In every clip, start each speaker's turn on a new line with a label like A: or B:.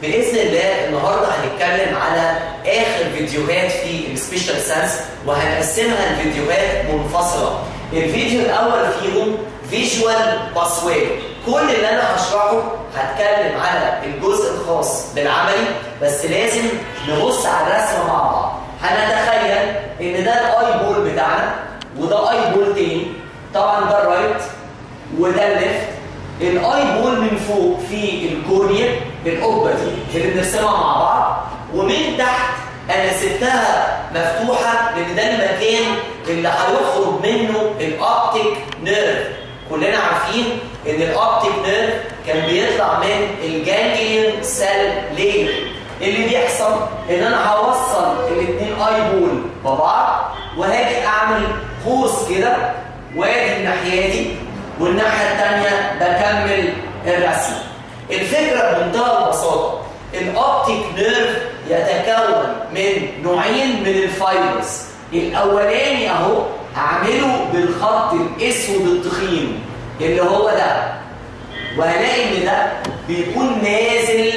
A: باذن الله النهارده هنتكلم على اخر فيديوهات في السبيشال سنس وهنقسمها لفيديوهات منفصله الفيديو الاول فيهم فيجوال باسواي كل اللي انا هشرحه هتكلم على الجزء الخاص بالعملي بس لازم نبص على الرسمه مع بعض هنتخيل ان ده الاي بول بتاعنا وده اي بول تاني طبعا ده الرايت وده الليفت الاي بول من فوق في الكورنيا القبه دي اللي بنرسمها مع بعض ومن تحت انا سبتها مفتوحه لان ده المكان اللي هيخرج منه الاوبتيك نيرف كلنا عارفين ان الاوبتيك نيرف كان بيطلع من الجانجليون سيل لير اللي بيحصل ان انا هوصل الاثنين اي بول ببعض وهاجي اعمل قوس كده وادي الناحيه دي والناحيه الثانيه بكمل الرسم الفكره بمنتهى البساطه الاوبتيك نيرف يتكون من نوعين من الفايبرز الاولاني اهو هعمله بالخط الاسود التخين اللي هو ده وهلاقي ان ده بيكون نازل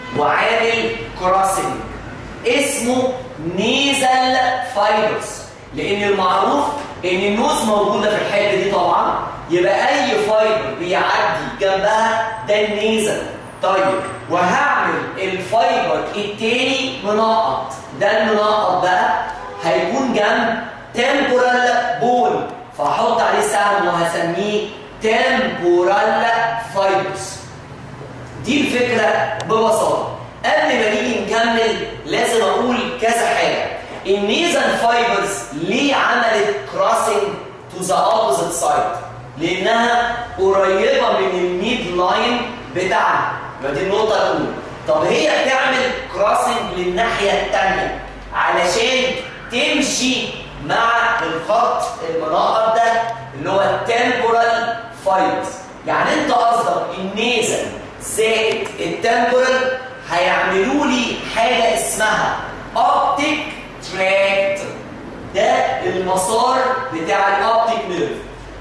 A: وعامل كراسنج اسمه نيزل فايبرز لان المعروف ان النوز موجوده في الحته دي طبعا يبقى اي فايبر بيعدي جنبها ده النيزل طيب وهعمل الفايبر التاني منقط ده المنقط بقى هيكون جنب تمبورال بون فهحط عليه سهم وهسميه تمبورال فايبرز دي الفكره ببساطه قبل ما نيجي نكمل لازم اقول كذا حاجه النيزل فايبرز ليه عملت كراسنج تو ذا اوبوزيت سايد لانها قريبه من الميد لاين بتاعنا يبقى دي النقطه الاولى طب هي بتعمل كراسنج للناحيه الثانيه علشان تمشي مع الخط المنقط ده اللي هو التمبورال فايبرز يعني انت قصدك النيزل زائد التمبورال هيعملوا لي حاجه اسمها اوبتيك تراكت ده المسار بتاع الاوبتيك نيرف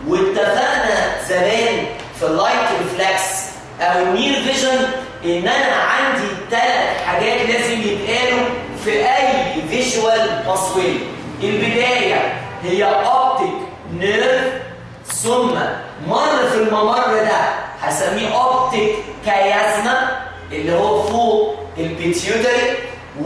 A: واتفقنا زمان في اللايت ريفلكس او النير فيجن ان انا عندي ثلاث حاجات لازم يتقالوا في اي فيجوال باسوي البدايه هي اوبتيك نيرف ثم مر في الممر ده هسميه اوبتيك كيازما اللي هو فوق البيتيوتري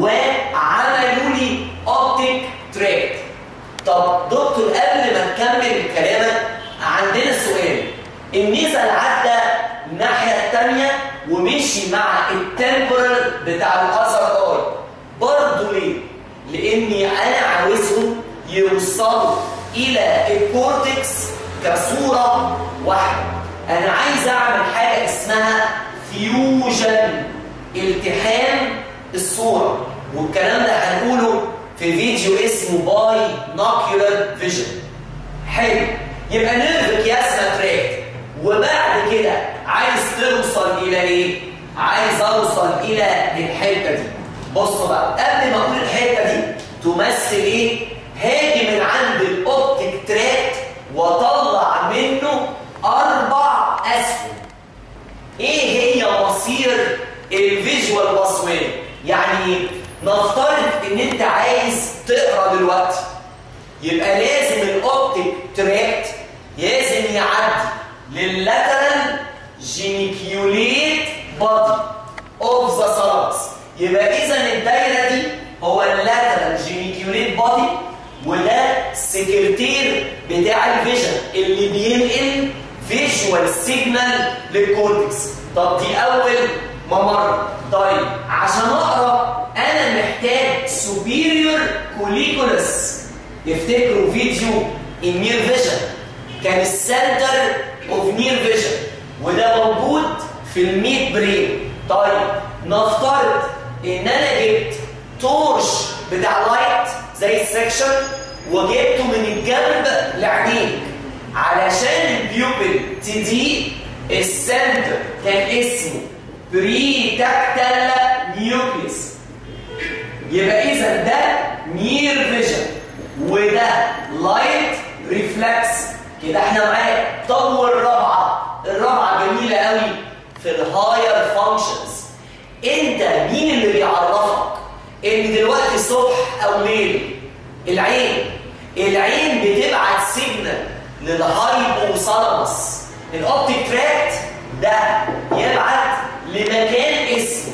A: وعملوا لي اوبتيك تراكت طب دكتور قبل ما نكمل كلامك عندنا سؤال النيزل عدى الناحيه الثانيه ومشي مع التمبرال بتاع الاذر اي برضه ليه؟ لاني انا عاوزهم يوصلوا الى الكورتكس كصوره واحده انا عايز اعمل حاجه اسمها فيوجن التحام الصوره والكلام ده هنقوله في فيديو اسمه باي نوكيولار فيجن حلو يبقى نيرف كياسما تراكت وبعد كده عايز توصل الى ايه عايز اوصل الى الحته دي بصوا بقى قبل ما اقول الحته دي تمثل ايه هاجي من عند الاوبتيك تراكت واطلع منه اربع اسهم ايه هي مصير الفيجوال باسوي يعني نفترض ان انت عايز تقرا دلوقتي يبقى لازم الاوبتيك تراكت لازم يعدي لللاترال جينيكيوليت بادي اوف ذا سالامس يبقى اذا الدايره دي هو اللاترال جينيكيوليت بادي وده السكرتير بتاع الفيجن اللي بينقل فيجوال سيجنال للكورتكس طب دي اول ممر طيب عشان اقرا انا محتاج سوبيريور كوليكولس افتكروا فيديو النير فيجن كان السنتر اوف نير فيجن وده موجود في الميد برين طيب نفترض ان انا جبت تورش بتاع لايت زي السكشن وجبته من الجنب لعينيك علشان البيوبل تضيق السنتر كان اسمه بري تاكتال نيوكليس يبقى اذا ده نير فيجن وده لايت ريفلكس كده احنا معاك طب والرابعه الرابعه جميله قوي في الهاير فانكشنز انت مين اللي بيعرفك ان دلوقتي صبح او ليل العين العين بتبعت سيجنال للهايبوثالاموس الاوبتيك تراكت ده يبعت لمكان اسمه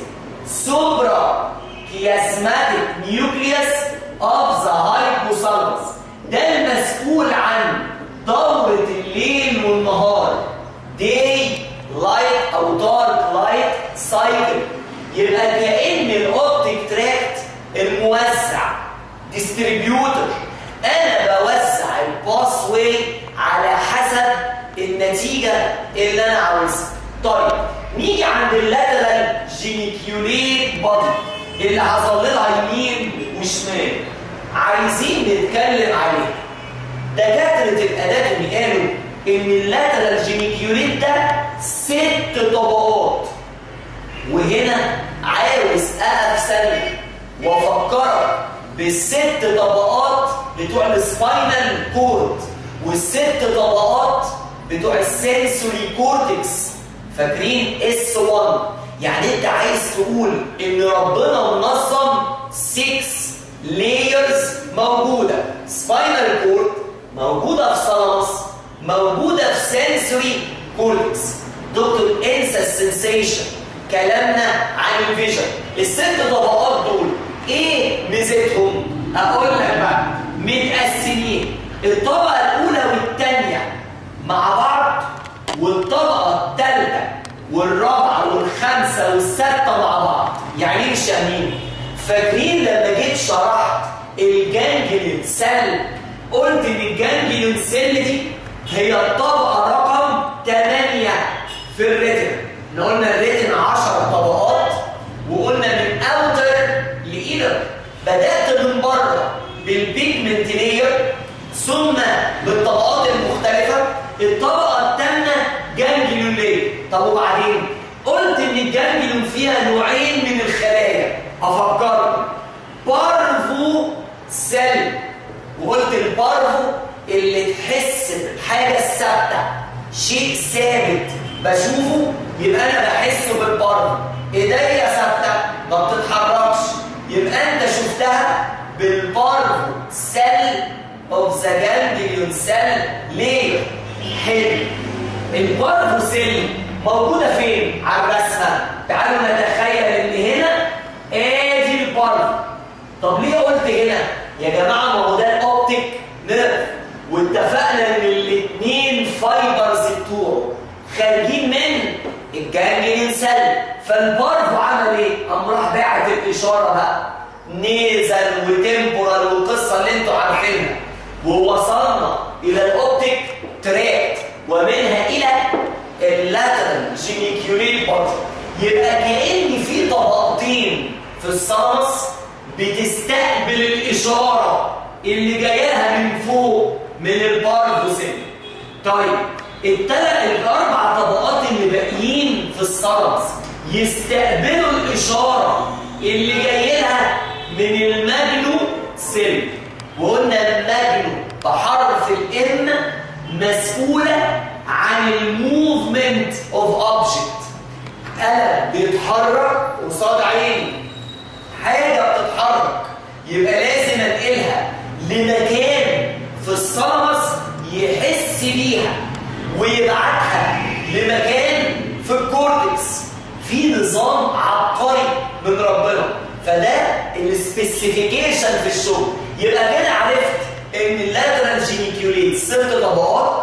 A: سوبرا كيازماتيك نيوكليوس اوف ذا هايبوثالاموس ده المسؤول عن دورة الليل والنهار داي لايت او دارك لايت سايكل يبقى كأن الاوبتيك تراكت الموزع ديستريبيوتر انا بوزع الباس واي على حسب النتيجة اللي انا عاوزها طيب نيجي عند اللاترال جينيكيوليت بادي اللي هظللها يمين وشمال عايزين نتكلم عليه دكاترة الاناتومي قالوا ان اللاترال جينيكيوليت ده ست طبقات وهنا عاوز اقف ثانيه وافكرك بالست طبقات بتوع السباينال كورد والست طبقات بتوع السنسوري كورتكس فاكرين اس 1 يعني انت عايز تقول ان ربنا منظم 6 لايرز موجوده سباينال كورد موجوده في ثالاموس موجوده في سنسوري كورتكس دكتور انسى السنسيشن كلامنا عن الفيجن الست طبقات دول ايه ميزتهم اقول لك بقى متقسمين الطبقه الاولى والثانيه مع بعض والطبقه الثالثه والرابعه والخامسه والسادسه مع بعض يعني ايه مش فاهمين فاكرين لما جيت شرحت الجانجلين سيل قلت ان الجانجلين سيل دي هي الطبقه رقم 8 في الريتم احنا قلنا الريتم 10 طبقات وقلنا من اوتر لانر بدات من بره بالبيجمنت لاير ثم بالطبقات المختلفه الطبقه الثامنه جانجليون لاير طب وبعدين قلت ان الجانجليون فيها نوعين من الخلايا افكركم بارفو سيل وقلت البارفو اللي تحس بحاجه ثابته شيء ثابت بشوفه يبقى انا بحس بالبارفو ايديا ثابته ما بتتحركش يبقى انت شفتها بالبارفو سيل اوف ذا جانجليون سيل ليه حلو البارفو سيل موجوده فين على الرسمه تعالوا نتخيل ان هنا ادي البارفو طب ليه قلت هنا يا جماعه ما هو ده الاوبتيك نيرف واتفقنا ان الاثنين فايبرز بتوعه خارجين من الجانجلين سيل فالبارفو عمل ايه؟ قام راح باعت الاشاره بقى نيزل وتمبورال والقصه اللي انتوا عارفينها ووصلنا الى الاوبتيك تراكت ومنها الى اللاترال جينيكيوليت بارت يبقى كأن في طبقتين في الصنص بتستقبل الإشارة اللي جايلها من فوق من البارفوسيل طيب التلات الأربع طبقات اللي باقيين في الصنص يستقبلوا الإشارة اللي جايلها من الماجنو سيل وقلنا الماجنو بحرف الام مسؤولة عن الموفمنت اوف اوبجكت قلم بيتحرك قصاد عيني حاجة بتتحرك يبقى لازم انقلها لمكان في الصلمس يحس بيها ويبعتها لمكان في الكورتكس في نظام عبقري من ربنا فده السبيسيفيكيشن في الشغل يبقى كده عرفت ان اللاترال جينيكيوليت ست طبقات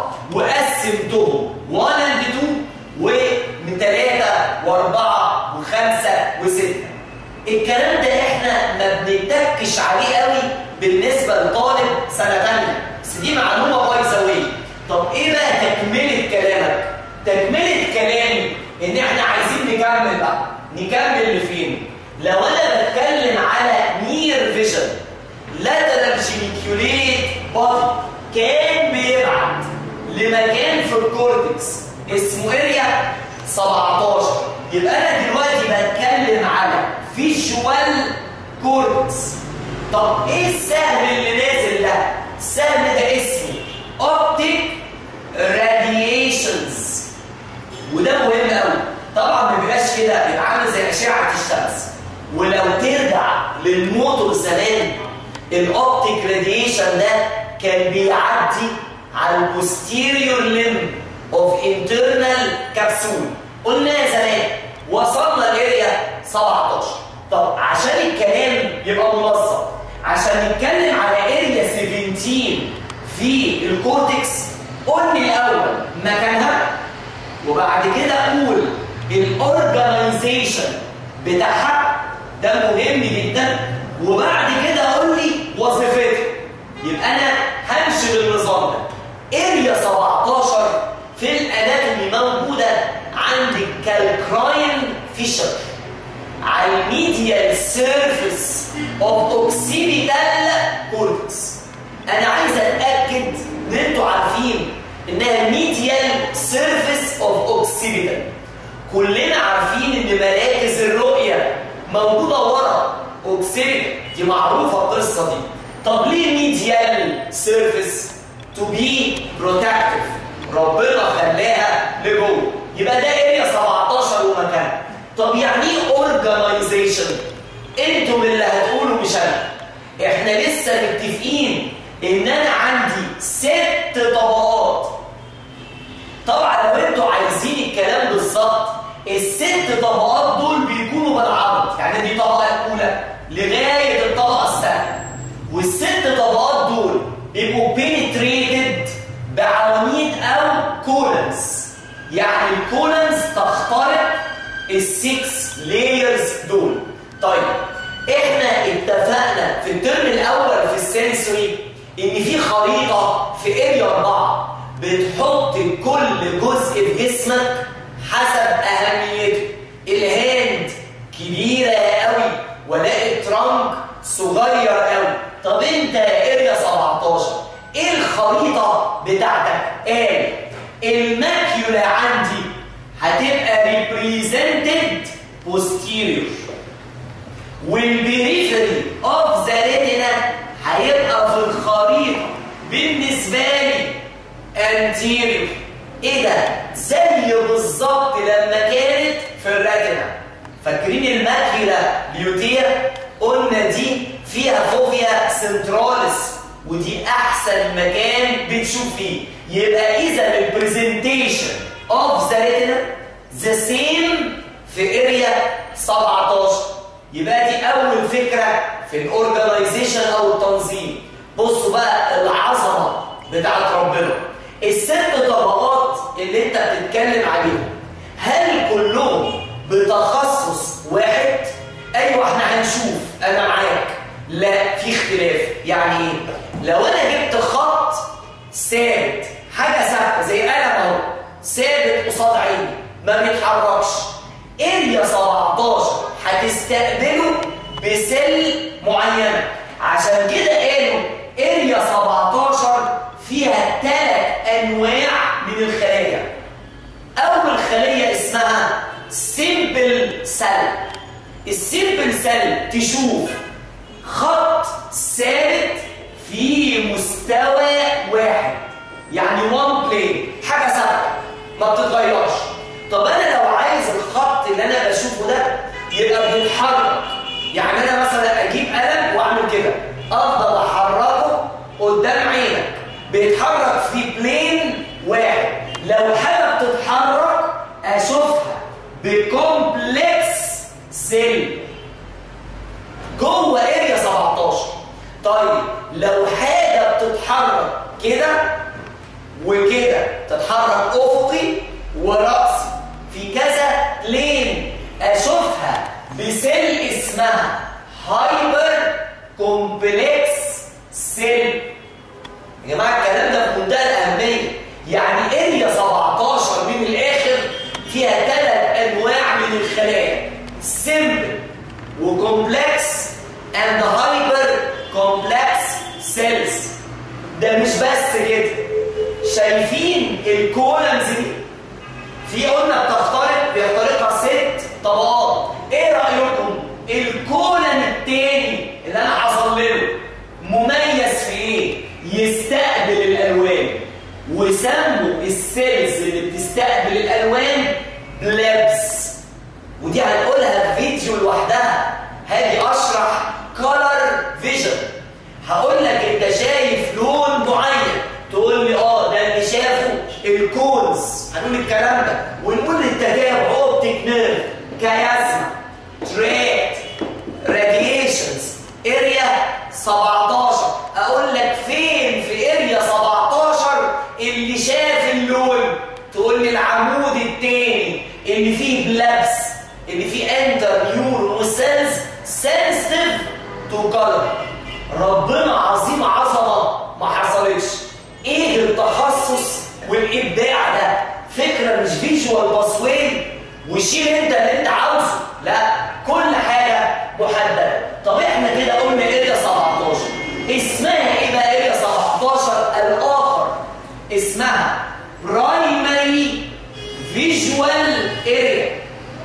A: وقسمتهم 1 اند 2 ومن 3 و4 و5 و6 الكلام ده احنا ما بنتكش عليه قوي بالنسبه لطالب سنه ثانيه بس دي معلومه بايظه وي طب ايه بقى تكمله كلامك تكمله كلامي ان احنا عايزين نكمل بقى نكمل لفين لو انا بتكلم على نير فيجن لاترال جينيكيوليت بادي كان بيبعت لمكان في الكورتكس اسمه اريا 17 يبقى انا دلوقتي بتكلم على فيجوال كورتكس طب ايه السهم اللي نازل ده السهم ده اسمه اوبتيك راديشنز وده مهم قوي طبعا ما بيبقاش كده بيبقى عامل زي اشعه الشمس للموتور زمان الاوبتيك راديشن ده كان بيعدي على البوستيريور ليم اوف انترنال كبسول قلنا زمان وصلنا لاريا 17 طب عشان الكلام يبقى منظم عشان نتكلم على اريا 17 في الكورتكس قول لي الاول مكانها وبعد كده اقول الاورجنايزيشن بتاعها ده مهم جدا وبعد كده قول لي وظيفتها يبقى انا همشي بالنظام ده اريا 17 في الاناتومي موجوده عند الكالكراين فيشر على الميديال سيرفيس اوف اوكسيبيتال كورتكس انا عايز اتاكد ان انتوا عارفين انها ميديال سيرفيس اوف اوكسيبيتال كلنا عارفين ان مراكز الرؤيه موجوده ورا اوكسيبيتال دي معروفه القصه دي طب ليه ميديال سيرفيس تو بي بروتكتيف ربنا خلاها لجوه يبقى ده اريا 17 ومكانها طب يعني ايه اورجنايزيشن انتم اللي هتقولوا مش انا احنا لسه متفقين ان انا عندي ست طبقات طبعا لو انتوا عايزين الكلام بالظبط الست طبقات دول بيكونوا بالعرض يعني دي طبقه الاولى لغايه الطبقه الثانيه والست طبقات دول بيبقوا بينتريتد بعواميد او كولنز يعني الكولنز تخترق السكس لايرز دول طيب احنا اتفقنا في الترم الاول في السنسوري ان في خريطه في اريا 4 بتحط كل جزء في جسمك حسب اهميته الهاند كبيره قوي والاقي الترنك صغير قوي طب انت يا اريا 17 ايه الخريطه بتاعتك قال الماكيولا عندي هتبقى represented posterior والبريفري اوف ذا ريتنا هيبقى في الخريطه بالنسبه لي anterior ايه ده زي بالظبط لما كانت في الريتنا فاكرين الماكيولا ليوتيا قلنا دي فيها فوفيا سنتراليس ودي احسن مكان بتشوف فيه يبقى اذا البرزنتيشن اوف ذا ريتنا ذا سيم في اريا 17 يبقى دي اول فكره في الاورجنايزيشن او التنظيم بصوا بقى العظمه بتاعت ربنا الست طبقات اللي انت بتتكلم عليهم هل كلهم بتخصص واحد ايوه احنا هنشوف انا معاك لا في اختلاف يعني ايه لو انا جبت خط ثابت حاجه ثابته زي قلم اهو ثابت قصاد عيني ما بيتحركش اريا 17 هتستقبله بسل معينه عشان كده قالوا اريا 17 فيها ثلاث انواع من الخلايا اول خليه اسمها سيمبل سيل السيمبل سيل تشوف خط ثابت في مستوى واحد يعني وان بلين حاجه ثابته ما بتتغيرش طب انا لو عايز الخط اللي انا بشوفه ده يبقى بيتحرك يعني انا مثلا اجيب قلم واعمل كده افضل احركه قدام عينك بيتحرك في بلين واحد لو حاجه بتتحرك اشوفها بكومبلكس سيل جوه اريا 17 طيب لو حاجه بتتحرك كده وكده تتحرك افقي وراسي في كذا لين اشوفها بسيل اسمها هايبر كومبلكس سيل يا جماعه الكلام ده في منتهى الاهميه يعني اريا 17 من الاخر فيها ثلاث انواع من الخلايا سيمبل وكومبلكس اند هايبر كومبلكس سيلز ده مش بس كده شايفين الكولمز دي في قلنا بتخترق بيخترقها ست طبقات ايه رايكم الكولن التاني اللي انا حصل له مميز في ايه يستقبل الالوان وسموا السيلز اللي بتستقبل الالوان بلابس ودي هنقولها في فيديو لوحدها هاجي 17 اقول لك فين في اريا 17 اللي شاف اللون تقول لي العمود الثاني اللي فيه بلابس اللي فيه انتر نيورون سيلز سنسيتيف تو كلر ربنا عظيم عظمه ما حصلتش ايه التخصص والابداع ده فكره مش فيجوال باسوي وشيل انت اللي انت عاوزه لا كل حاجه محدده طب احنا كده قلنا اريا 17 اسمها ايه بقى اريا 17 الاخر اسمها برايمري فيجوال اريا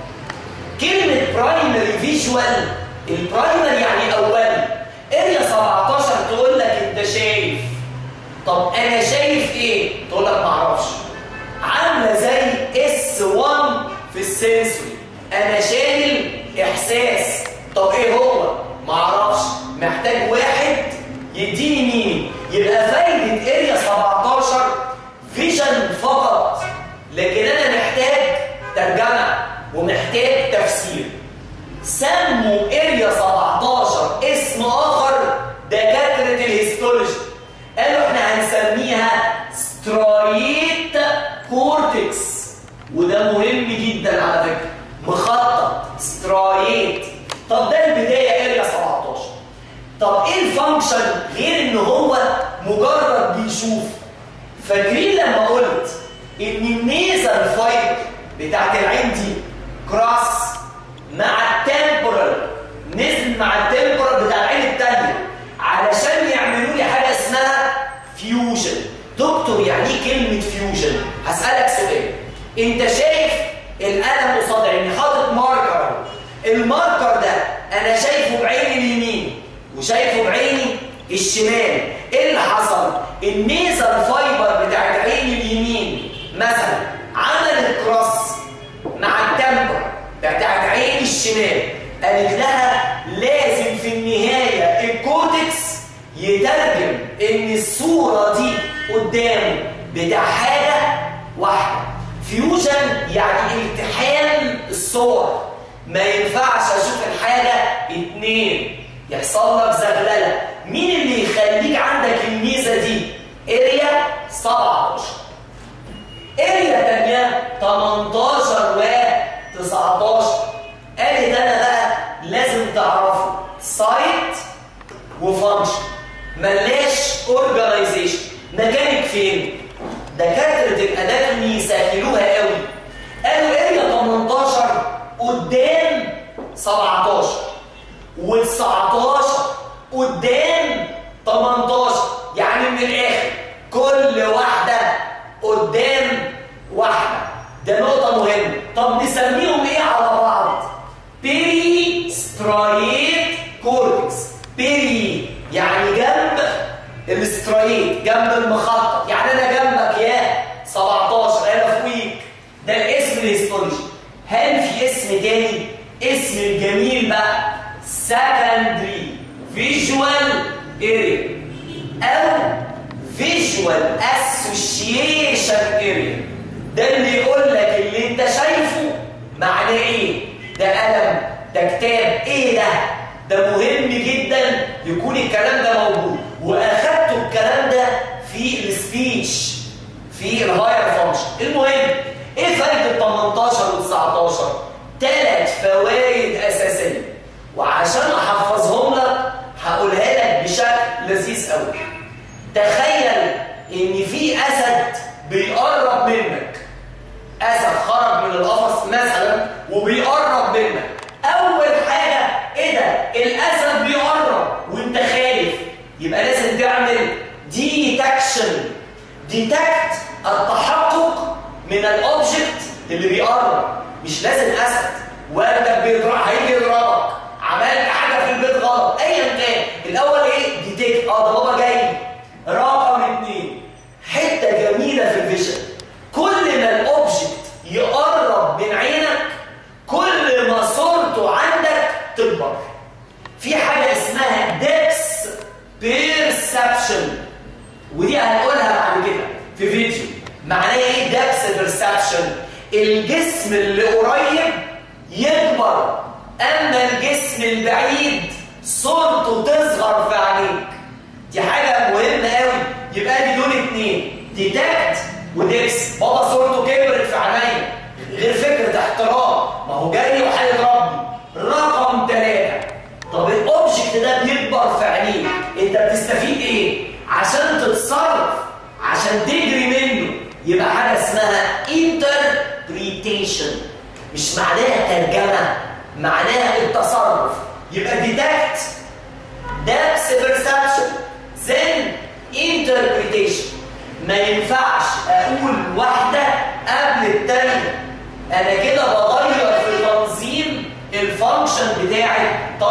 A: كلمه برايمري فيجوال البرايمري يعني اولي اريا 17 تقول لك انت شايف طب انا شايف ايه تقول لك ما اعرفش عامله زي اس 1 في السنسوري انا شايل احساس طب ايه هو ما اعرفش محتاج واحد يديني مين يبقى فايده اريا 17 فيجن فقط لكن انا محتاج ترجمه ومحتاج تفسير سموا اريا 17 اسم اخر دكاتره الهيستولوجي قالوا احنا هنسميها سترايت كورتكس وده مهم جدا على فكره مخطط سترايت طب ده البدايه اريا 17 طب ايه الفانكشن غير ان هو مجرد بيشوف فاكرين لما قلت ان النيزل فايبر بتاعت العين دي كراس مع التمبرال نزل مع التمبرال بتاع العين الثانيه علشان يعملوا لي حاجه اسمها فيوجن دكتور يعني ايه كلمه فيوجن هسالك سؤال انت شايف القلم قصاد عيني حاطط ماركر الماركر ده انا شايفه بعيني اليمين وشايفه بعيني الشمال ايه اللي حصل النيزل فايبر بتاعت عيني اليمين مثلا عملت كروس مع التمبر بتاعت عين الشمال قالت لها لازم في النهايه الكورتكس يترجم ان الصوره دي قدامه بتاع حاجه واحده فيوجن يعني التحام الصور ما ينفعش اشوف الحاجه اتنين يحصل لك زغلله مين اللي يخليك عندك الميزه دي اريا 17 اريا تانية 18 و 19 قالت انا بقى لازم تعرفوا سايت وفانكشن ملاش اورجانيزيشن مكانك فين دكاتره الاناتومي يسهلوها قوي قالوا اريا 18 قدام 17 و19 قدام 18 يعني من الاخر كل واحده قدام واحده ده نقطه مهمه طب نسميهم ايه على بعض بيري سترايت كورتكس بيري يعني جنب الاسترايت جنب المخطط يعني انا جنبك يا 17 انا فوقيك ده الاسم الهيستولوجي هل في اسم تاني اسم الجميل بقى secondary visual area او visual association area ده اللي يقول لك اللي انت شايفه معناه ايه ده قلم ده كتاب ايه ده ده مهم جدا يكون الكلام ده موجود واخدتوا الكلام ده في السبيتش في الهاير فانكشن المهم ايه فايده 18 و 19 ثلاث فوائد اساسيه وعشان احفظهم لك هقولها لك بشكل لذيذ قوي تخيل ان في اسد بيقرب منك اسد خرج من القفص مثلا وبيقرب منك اول حاجه ايه ده الاسد بيقرب وانت خايف يبقى لازم تعمل ديتكشن ديتكت التحقق من الاوبجكت اللي بيقرب مش لازم اسد والدك بيضرب هيجي يضربك عملت حاجه في البيت غلط ايا كان الاول ايه ديتكت اه ده بابا جاي رقم اثنين حته جميله في الفيجن كل ما الاوبجكت يقرب من عينك كل ما صورته عندك تكبر في حاجه اسمها ديبس بيرسبشن ودي هنقولها بعد كده في فيديو معناه ايه ديبس بيرسبشن الجسم اللي قريب يكبر اما الجسم البعيد صورته تظهر في عينيك دي حاجه مهمه قوي يبقى دي دول اتنين ديتكت وديكس بابا صورته كبرت في عينيا غير فكره احترام ما هو جاي وهيضربني رقم ثلاثه طب الاوبجكت ده بيكبر في عينيك انت بتستفيد ايه عشان تتصرف عشان تجري منه يبقى حاجه اسمها interpretation مش معناها ترجمه معناها التصرف يبقى detect depth perception then interpretation ما ينفعش اقول واحده قبل الثانيه انا كده بغير في تنظيم الفانكشن بتاعي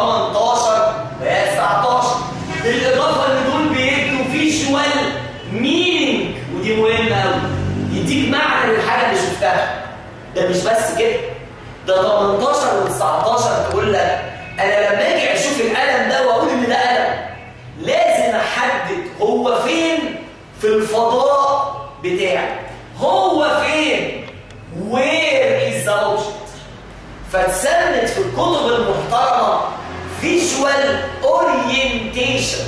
A: 18 و 19 بالاضافه ان دول بيدوا فيجوال مينينج ودي مهمه قوي يديك معنى للحاجه اللي شفتها ده مش بس كده ده 18 و 19 تقول لك انا لما اجي اشوف القلم ده واقول ان ده قلم لازم احدد هو فين في الفضاء بتاعي هو فين where is the object فتسمت في الكتب المحترمه visual orientation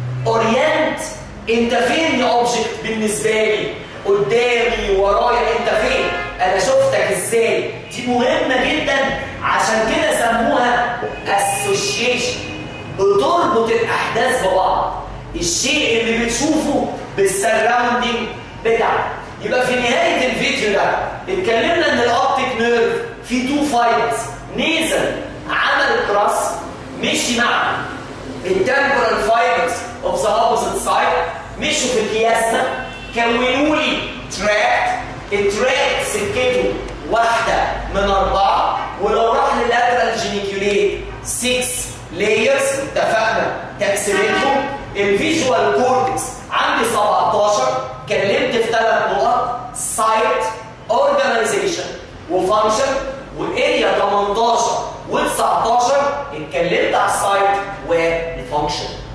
A: orient انت فين يا اوبجكت بالنسبه لي قدامي ورايا انت فين انا شفتك ازاي دي مهمه جدا عشان كده سموها association بتربط الاحداث ببعض الشيء اللي بتشوفه بالسراوندينج بتاعك يبقى في نهايه الفيديو ده اتكلمنا ان الاوبتيك نيرف فيه تو فايبرز نيزل عمل كراس مشي مع التمبرال فايبرز اوف ذا اوبوزيت سايد مشوا في الكياسما كونوا لي تراكت التراكت سكته واحده من اربعه ولو راح للاترال جينيكوليت 6 لايرز اتفقنا تقسيمتهم الفيجوال كورتكس عندي 17 اتكلمت في ثلاث نقط سايت اورجانيزيشن وفانكشن واريا 18 و19 اتكلمت على السايت والفانكشن